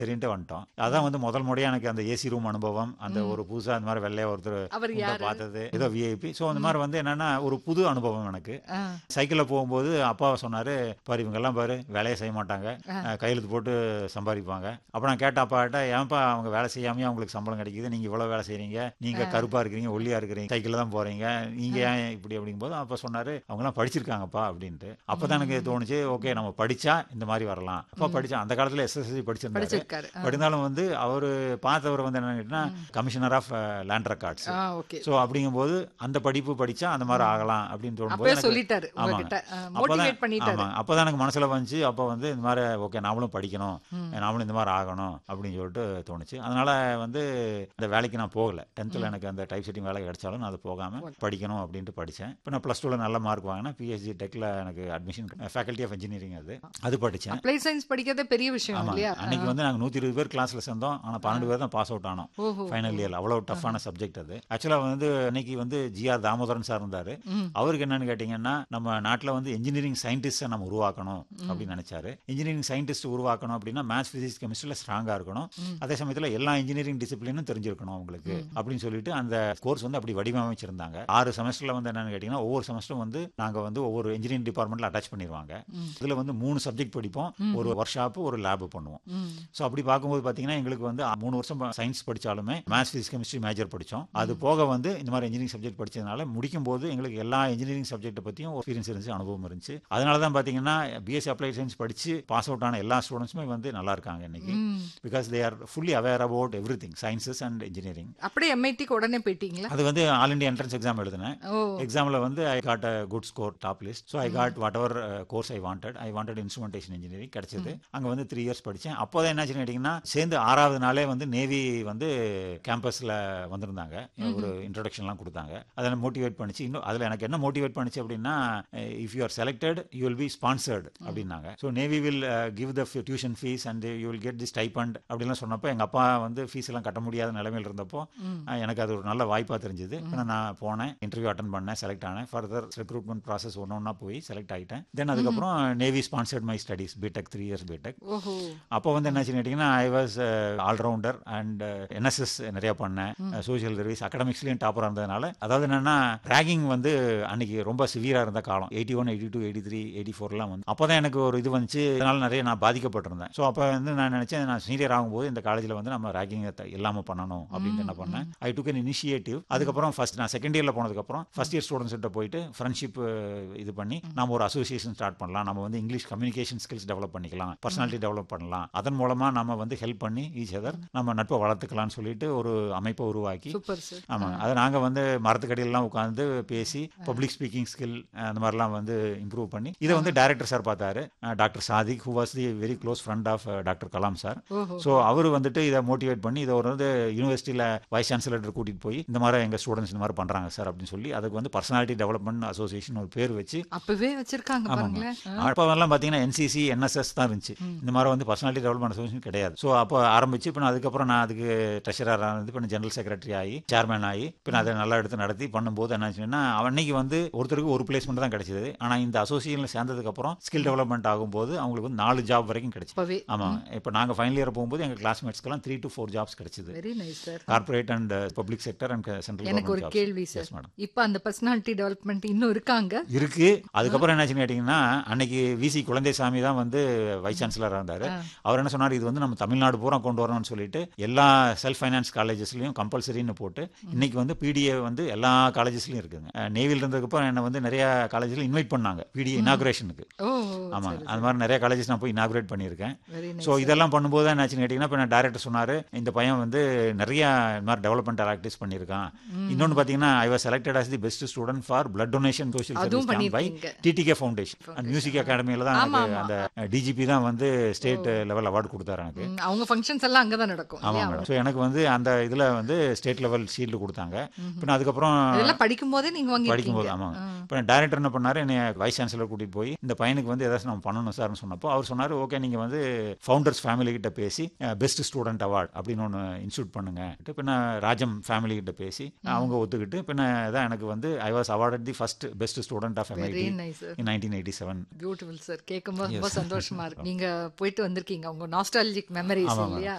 சரின்ட்டு வந்துட்டோம் அதான் வந்து முதல் முறையா எனக்கு அந்த ஏசி ரூம் அனுபவம் அந்த ஒரு புதுசா அந்த மாதிரி வெள்ளையா ஒருத்தர் அவர் உண்டா யாரு பார்த்தது ஏதோ விஐபி ஸோ அந்த மாதிரி வந்து என்னன்னா ஒரு புது அனுபவம் எனக்கு ஆ, சைக்கிளில் போகும்போது அப்பா சொன்னாரு பாரு இவங்கெல்லாம் பாரு வேலையை செய்ய மாட்டாங்க அஹ், கையெழுத்து போட்டு சம்பாதிப்பாங்க அப்போ நான் கேட்ட அப்பாட்ட ஏன்ப்பா அவங்க வேலை செய்யாமையே அவங்களுக்கு சம்பளம் கிடைக்குது நீங்க இவ்வளவு வேலை செய்றீங்க நீங்க கருப்பா இருக்கிறீங்க ஒல்லியா இருக்கிறீங்க சைக்கிளில் தான் போறீங்க நீங்க ஏன் இப்படி அப்படிங்கும்போது அப்பா சொன்னாரு அவங்கலாம் படிச்சிருக்காங்கப்பா அப்படின்ட்டு அப்பதான் எனக்கு தோணுச்சு ஓகே நம்ம படிச்சா இந்த மாதிரி வரலாம் அப்பா படிச்சா அந்த காலத்துல எஸ்எஸ்சி படிச்சிருந்தாரு படிச்சிருக்காரு ஆ, படிந்தாலும் வந்து அவர் பார்த்தவர் வந்து என்ன கேட்டீங்கன்னா கமிஷனர் ஆஃப் லேண்ட் ரெக்கார்ட்ஸ் ஆ ஓகே ஸோ அப்படிங்கும்போது அந்த படிப்பு படிச்சா அந்த மாதிரி ஆகலாம் அப்படின்னு தோணும்போது அப்பவே எனக்கு- சொல்லிட்டாரு ஆமாங்க. உங்ககிட்ட அப்பதான் மோட்டிவேட் பண்ணிட்டாரு ஆமா அப்பதான் எனக்கு மனசுல வந்துச்சு அப்ப வந்து இந்த மாதிரி ஓகே நாமளும் படிக்கணும் நாமளும் இந்த மாதிரி ஆகணும் அப்படின்னு சொல்லிட்டு தோணுச்சு அதனால வந்து இந்த வேலைக்கு நான் போகல டென்த்தில் எனக்கு அந்த டைப் செட்டிங் வேலை கிடைச்சாலும் நான் அது போகாம படிக்கணும் அப்படின்ட்டு படிச்சேன் இப்போ நான் ப்ளஸ் டூவில் நல்ல மார்க் வாங்கினேன் பிஹெச்டி டெக்ல எனக்கு அட்மிஷன் ஃபேக்கல்ட்டி ஆஃப் இன்ஜினியரிங் அது அது படிச்சேன் அப்ளை சயின்ஸ் படிக்கிறதே பெரிய விஷயம் ஆமா இல்லையா அன்னைக்கு வந்து நாங்க நூத்தி இருபது பேர் கிளாஸ்ல சேர்ந்தோம் ஆனா பன்னெண்டு பேர் தான் பாஸ் அவுட் ஆனோம் ஓஹோ ஃபைனல் இயர் அவ்வளவு டஃப்பான சப்ஜெக்ட் அது ஆக்சுவலா வந்து அன்னைக்கு வந்து ஜிஆர் தாமோதரன் சார் இருந்தாரு அவருக்கு என்னன்னு கேட்டீங்கன்னா நம்ம நாட்டுல வந்து இன்ஜினியரிங் சயின்டிஸ்டை நம்ம உருவாக்கணும் அப்படின்னு நினைச்சாரு இன்ஜினியரிங் சயின்டிஸ்ட் உருவாக்கணும் அப்படின்னா மேத்ஸ் பிசிக்ஸ் கெமிஸ்ட்ரியில் ஸ்ட்ராங்கா இருக்கணும் அதே சமயத்துல எல்லா இன்ஜினியரிங் டிசிப்ளினும் தெரிஞ்சிருக்கணும் அவங்களுக்கு அப்படின்னு சொல்லிட்டு அந்த கோர்ஸ் வந்து அப்படி வடிவமைச்சிருந்தாங்க ஆறு செமஸ்டர்ல வந்து என்னன்னு கேட்டீங்கன்னா ஒவ்வொரு செமஸ்டரும் வந்து நாங்க வந்து ஒவ்வொரு இன்ஜினியரிங் டிபார்ட்மெண்ட்ல அட்டாச் பண்ணிடுவாங்க இதுல வந்து மூணு சப்ஜெக்ட் படிப்போம் ஒரு ஒர்க் ஷாப் ஒரு லேப் பண்ணுவோம் ம் ஸோ அப்படி பார்க்கும்போது பார்த்தீங்கன்னா எங்களுக்கு வந்து மூணு வருஷம் சயின்ஸ் படிச்சாலுமே மேத்ஸ் ஃபிசிக்ஸ் கெமிஸ்ட்ரி மேஜர் படித்தோம் அது போக வந்து இந்த மாதிரி இன்ஜினியரிங் சப்ஜெக்ட் படிச்சதுனால முடிக்கும் போது எங்களுக்கு எல்லா இன்ஜினியரிங் சப்ஜெக்ட்டை பற்றியும் எக்ஸ்பீரியன்ஸ் இருந்துச்சு அனுபவம் இருந்துச்சு அதனால தான் பார்த்தீங்கன்னா பிஎஸ்சி அப்ளைட் சயின்ஸ் படிச்சு பாஸ் அவுட் ஆன எல்லா ஸ்டூடெண்ட்ஸுமே வந்து நல்லா இருக்காங்க இன்னைக்கு ம். Because they are fully aware about everything sciences and engineering அப்படியே எம்ஐடிக்கு உடனே போயிட்டீங்களா அது வந்து ஆல் இண்டியா என்ட்ரன்ஸ் எக்ஸாம் எழுதினேன் ஓ எக்ஸாம்ல வந்து I got a good score top list so I got whatever course I wanted I wanted instrumentation engineering கிடைச்சது அங்க வந்து த்ரீ இயர்ஸ் படிச்சேன் அப்போதான் என்னாச்சுன்னு கேட்டிங்கன்னா சேர்ந்து ஆறாவது நாளே வந்து நேவி வந்து கேம்பஸ்ல வந்திருந்தாங்க ஒரு இன்ட்ரடக்ஷன்லாம் கொடுத்தாங்க அதில் மோட்டிவேட் பண்ணிச்சு இன்னும் அதில் எனக்கு என்ன மோட்டிவேட் பண்ணிச்சு அப்படின்னா if you are selected you will be sponsored அப்படின்னாங்க so navy will give the tuition fees and you will get the stipend அப்படிலாம் சொன்னப்போ எங்கள் அப்பா வந்து ஃபீஸ் எல்லாம் கட்ட முடியாத நிலைமையில் இருந்தப்போ அஹ், எனக்கு அது ஒரு நல்ல வாய்ப்பாக தெரிஞ்சுது ஆனா நான் போனேன் இன்டர்வியூ அட்டன் பண்ணேன் செலக்ட் ஆனேன் ஃபர்தர் ரெக்ரூட்மெண்ட் ப்ராசஸ் ஒன்று ஒன்றா போய் செலக்ட் ஆகிட்டேன் தென் அதுக்கப்புறம் navy sponsored my studies B Tech three years B Tech ஓஹோ அப்போ வந்து என்னாச்சுன்னு கேட்டிங்கன்னா I was all rounder and NSS நிறைய பண்ணேன் சோஷியல் சர்வீஸ் அகடமிக்ஸ்லையும் டாப்பராக இருந்ததுனால அதாவது என்னன்னா ரேகிங் வந்து அன்னைக்கு ரொம்ப சிவியராக இருந்த காலம் eighty one eighty two eighty three eighty ஃபோர்லாம் வந்து அப்போ தான் எனக்கு ஒரு இது வந்துச்சு அதனால நிறைய நான் பாதிக்கப்பட்டிருந்தேன் ஸோ அப்போ வந்து நான் நினச்சேன் நான் சீனியர் ஆகும்போது இந்த காலேஜில் வந்து நம்ம ரேகிங் இல்லாமல் பண்ணணும் அப்படின்ட்டு என்ன பண்ணேன் ஐ டுக் அன் இனிஷியேட்டிவ் அதுக்கப்புறம் ஃபர்ஸ்ட் நான் செகண்ட் இயரில் போனதுக்கப்புறம் ஃபர்ஸ்ட் இயர் ஸ்டூடெண்ட்ஸ் கிட்ட போயிட்டு ஃப்ரெண்ட்ஷிப் இது பண்ணி நம்ம ஒரு அசோசியேஷன் ஸ்டார்ட் பண்ணலாம் நம்ம வந்து இங்கிலீஷ் கம்யூனிகேஷன் ஸ்கில்ஸ் டெவலப் பண்ணிக்கலாம் பர்சனாலிட்டி டெவலப் பண்ணலாம் அதன் மூலமா நம்ம வந்து ஹெல்ப் பண்ணி ஈச் அதர் நம்ம நட்பை வளர்த்துக்கலாம்னு சொல்லிட்டு ஒரு அமைப்பை உருவாக்கி சூப்பர் சார் ஆமாங்க அதை நாங்க வந்து மரத்துக்கடியெல்லாம் உட்காந்து பேசி பப்ளிக் ஸ்பீக்கிங் ஸ்கில் அந்த மாதிரிலாம் வந்து இம்ப்ரூவ் பண்ணி இதை வந்து டைரக்டர் சார் பார்த்தாரு doctor Sadiq who was the very close friend of doctor Kalam sir ஓஹோ ஸோ அவர் வந்துட்டு இதை மோட்டிவேட் பண்ணி இதை ஒரு வந்து யூனிவர்சிட்டியில் வைஸ் சான்சலர் கூட்டிட்டு போய் இந்த மாதிரி எங்க ஸ்டூடெண்ட்ஸ் இந்த மாதிரி பண்றாங்க சார் அப்படின்னு சொல்லி அதுக்கு வந்து பர்சனாலிட்டி டெவலப்மெண்ட் அசோசியேஷன் ஒரு பேர் வச்சு அப்பவே வச்சிருக்காங்க ஆமாங்க பாருங்களேன் அப்போவெல்லாம் பார்த்தீங்கன்னா என்சிசி என்எஸ்எஸ் தான் இருந்துச்சு இந்த மாதிரி வந்து பர்சனாலிட்டி டெவலப்மெண்ட் அசோசியேஷன் கிடையாது ஸோ அப்போ ஆரம்பிச்சு இப்போ நான் அதுக்கப்புறம் நான் அதுக்கு ட்ரெஷரர் ஆனது இப்போ ஜெனரல் செக்ரட்டரி ஆகி சேர்மேன் ஆகி இப்போ நான் அதை நல்லா எடுத்து நடத்தி பண்ணும்போது என்னாச்சுன்னா அன்னைக்கு வந்து ஒருத்தருக்கு ஒரு பிளேஸ்மெண்ட் தான் கிடைச்சது ஆனால் இந்த அசோசியேஷனில் சேர்ந்ததுக்கப்புறம் ஸ்கில் டெவலப்மெண்ட் ஆகும்போது அவங்களுக்கு வந்து நாலு ஜாப் வரைக்கும் கிடைச்சு அப்பவே ஆமாம் இப்போ நாங்கள் ஃபைனல் இயர் போகும்போது எங்கள் கிளாஸ்மேட்ஸ்க்கெல்லாம் த்ரீ டு ஃபோர் ஜாப்ஸ் கிடைச்சது very nice sir corporate and public sector and central எனக்கு ஒரு கேள்வி சார் எஸ் மேடம் இப்ப அந்த பர்சனாலிட்டி டெவலப்மெண்ட் இன்னும் இருக்காங்க இருக்கு அதுக்கப்புறம் என்னாச்சுன்னு கேட்டீங்கன்னா அன்னைக்கு விசி குழந்தைசாமி தான் வந்து வைஸ் சான்சலரா இருந்தாரு அவர் என்ன சொன்னார் இது வந்து நம்ம தமிழ்நாடு பூரா கொண்டு வரணும்னு சொல்லிட்டு எல்லா செல்ஃப் ஃபைனான்ஸ் காலேஜஸ்லயும் கம்பல்சரின்னு போட்டு இன்னைக்கு வந்து பிடிஏ வந்து எல்லா காலேஜஸ்லயும் இருக்குங்க நேவில இருந்ததுக்கப்புறம் என்ன வந்து நிறைய காலேஜ்ல இன்வைட் பண்ணாங்க பிடிஏ இனாகுரேஷனுக்கு ஓ ஆமா அந்த மாதிரி நிறைய காலேஜஸ் நான் போய் இனாகுரேட் பண்ணியிருக்கேன் வெரி ஸோ இதெல்லாம் பண்ணும்போது தான் என்னாச்சுன்னு கேட்டிங்கன்னா இப்போ நான் டேரக்டர் சொன்னார் இந்த பையன் வந்து நிறைய இந்த மாதிரி டெவலப்மெண்ட் ஆக்டிவிஸ் பண்ணியிருக்கான் இன்னொன்று பார்த்தீங்கன்னா I was selected as the best student for blood donation social அதுவும் சர்வீஸ் பை பண்ணிருக்கீங்க. டிடிகே ஃபவுண்டேஷன் அண்ட் மியூசிக் அகாடமியில் தான் ஆமா, எனக்கு அந்த டிஜிபி தான் வந்து ஸ்டேட் லெவல் அவார்டு கொடுத்தாரு எனக்கு ம், அவங்க ஃபங்க்ஷன்ஸ் எல்லாம் அங்கதான் நடக்கும் ஆமாம் இல்லையா? மேடம் ஸோ எனக்கு வந்து அந்த இதில் வந்து ஸ்டேட் லெவல் ஷீல்டு கொடுத்தாங்க பின்ன அதுக்கப்புறம் இதெல்லாம் படிக்கும் போதே நீங்க வாங்கி படிக்கும்போது ஆமாம் இப்போ டேரக்டர் என்ன பண்ணாரு என்னை வைஸ் சான்சலர் கூட்டிட்டு போய் இந்த பையனுக்கு வந்து ஏதாச்சும் நம்ம பண்ணணும் சார்னு சொன்னப்போ அவர் சொன்னார் ஓகே நீங்க வந்து ஃபவுண்டர்ஸ் ஃபேமிலி கிட்ட பேசி பெஸ்ட் ஸ்டூடெண்ட் அவார்ட் அப்படின்னு ஒன்று இன்ஸ்டியூட் பண்ணுங்க பின்ன ராஜம் ஃபேமிலி கிட்ட பேசி அவங்க ஒத்துக்கிட்டு பின்ன தான் எனக்கு வந்து I was awarded the first best student of very MIT nice in nineteen eighty seven beautiful sir கேட்கும்போது ரொம்ப சந்தோஷமா இருக்கு நீங்க போயிட்டு வந்திருக்கீங்க உங்க நாஸ்டாலஜி நாஸ்டாலஜிக் மெமரிஸ் ஆமாம் இல்லையா